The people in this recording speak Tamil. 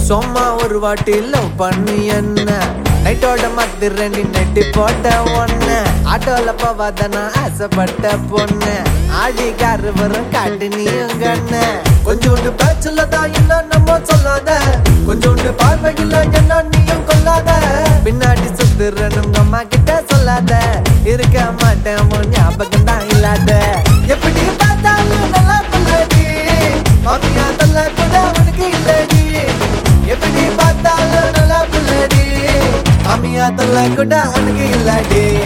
சும்மா ஒரு வாட்டி லவ் பண்ணி என்ன நைட்டோட மத்து ரெண்டு நெட்டி போட்ட ஒண்ணு ஆட்டோல போவாத நான் ஆசைப்பட்ட பொண்ணு ஆடி காரு வரும் காட்டு நீயும் கண்ணு கொஞ்சோண்டு பேச்சுல தான் என்ன நம்ம சொல்லாத கொஞ்சோண்டு பார்வையில் என்ன நீயும் கொல்லாத பின்னாடி சுத்துறன்னு உங்க அம்மா கிட்ட சொல்லாத இருக்க மாட்டேன் உன் ஞாபகம் தான் இல்லாத எப்படி பார்த்தாலும் நல்லா புள்ளடி மாமியா தல்ல கூட உனக்கு இல்லடி எப்படி பார்த்தாலும் நல்லா புள்ளடி மாமியா தல்ல கூட உனக்கு இல்லடி